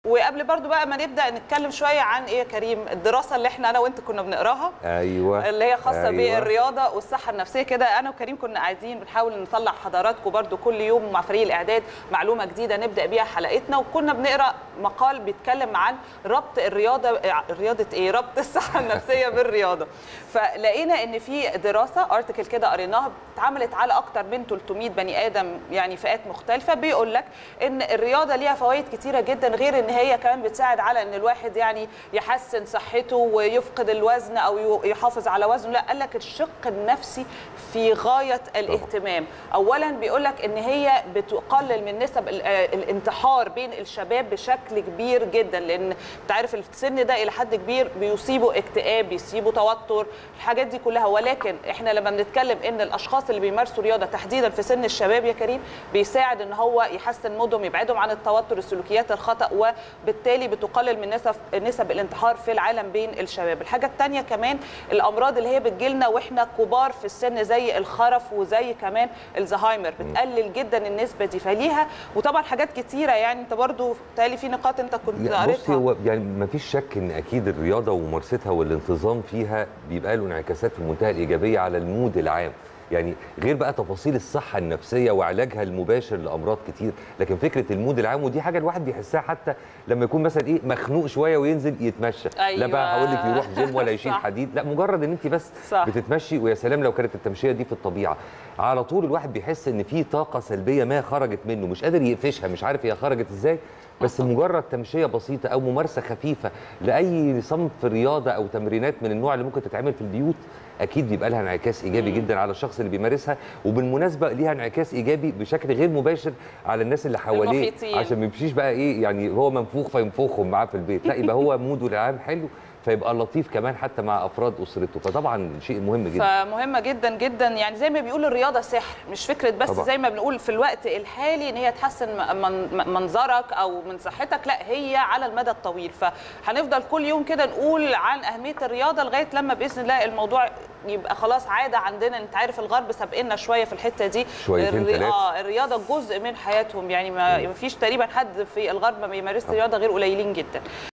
وقبل برضو بقى ما نبدا نتكلم شويه عن ايه يا كريم الدراسه اللي احنا انا وانت كنا بنقراها ايوه اللي هي خاصه أيوة. بالرياضه والصحه النفسيه كده انا وكريم كنا قاعدين بنحاول نطلع حضراتكم برضو كل يوم مع فريق الاعداد معلومه جديده نبدا بيها حلقتنا وكنا بنقرا مقال بيتكلم عن ربط الرياضه رياضه ايه ربط الصحه النفسيه بالرياضه فلقينا ان في دراسه ارتكل كده قريناها اتعملت على اكتر من 300 بني ادم يعني فئات مختلفه بيقول لك ان الرياضه ليها فوائد كتيره جدا غير ان هي كمان بتساعد على ان الواحد يعني يحسن صحته ويفقد الوزن او يحافظ على وزنه لا قال لك الشق النفسي في غايه الاهتمام اولا بيقول لك ان هي بتقلل من نسب ال- آه الانتحار بين الشباب بشكل كبير جدا لان انت عارف السن ده الى حد كبير بيصيبه اكتئاب بيصيبه توتر الحاجات دي كلها ولكن احنا لما بنتكلم ان الاشخاص اللي بيمارسوا رياضه تحديدا في سن الشباب يا كريم بيساعد ان هو يحسن مودهم يبعدهم عن التوتر السلوكيات الخطا وبالتالي بتقلل من نسب نسب الانتحار في العالم بين الشباب الحاجه الثانيه كمان الامراض اللي هي بتجيلنا واحنا كبار في السن زي الخرف وزي كمان الزهايمر بتقلل جدا النسبه دي فليها وطبعا حاجات كتيره يعني انت برضو بالتالي في نقاط انت كنت لا، بصي قريتها هو يعني ما فيش شك ان اكيد الرياضه وممارستها والانتظام فيها بيبقى له انعكاسات في منتهى الايجابيه على المود العام يعني غير بقى تفاصيل الصحه النفسيه وعلاجها المباشر لامراض كتير لكن فكره المود العام ودي حاجه الواحد بيحسها حتى لما يكون مثلا ايه مخنوق شويه وينزل يتمشى لا بقى أيوة. هقول لك يروح جيم ولا يشيل صح. حديد لا مجرد ان انت بس صح. بتتمشي ويا سلام لو كانت التمشيه دي في الطبيعه على طول الواحد بيحس ان في طاقه سلبيه ما خرجت منه مش قادر يقفشها مش عارف هي خرجت ازاي بس مجرد تمشيه بسيطه او ممارسه خفيفه لاي صنف رياضه او تمرينات من النوع اللي ممكن تتعمل في البيوت اكيد بيبقى لها انعكاس ايجابي جدا على الشخص اللي بيمارسها وبالمناسبه ليها انعكاس ايجابي بشكل غير مباشر على الناس اللي حواليه المحيطين. عشان ما يمشيش بقى ايه يعني هو منفوخ فينفخهم معاه في البيت لا يبقى هو موده العام حلو فيبقى لطيف كمان حتى مع افراد اسرته فطبعا شيء مهم جدا فمهمه جدا جدا يعني زي ما بيقول الرياضه سحر مش فكره بس طبعا. زي ما بنقول في الوقت الحالي ان هي تحسن م- من- منظرك او من صحتك لا هي على المدى الطويل فهنفضل كل يوم كده نقول عن اهميه الرياضه لغايه لما باذن الله الموضوع يبقى خلاص عاده عندنا انت عارف الغرب سابقنا شويه في الحته دي شويتين الري- تلاتة. اه الرياضه جزء من حياتهم يعني ما ما فيش تقريبا حد في الغرب ما بيمارس رياضه غير قليلين جدا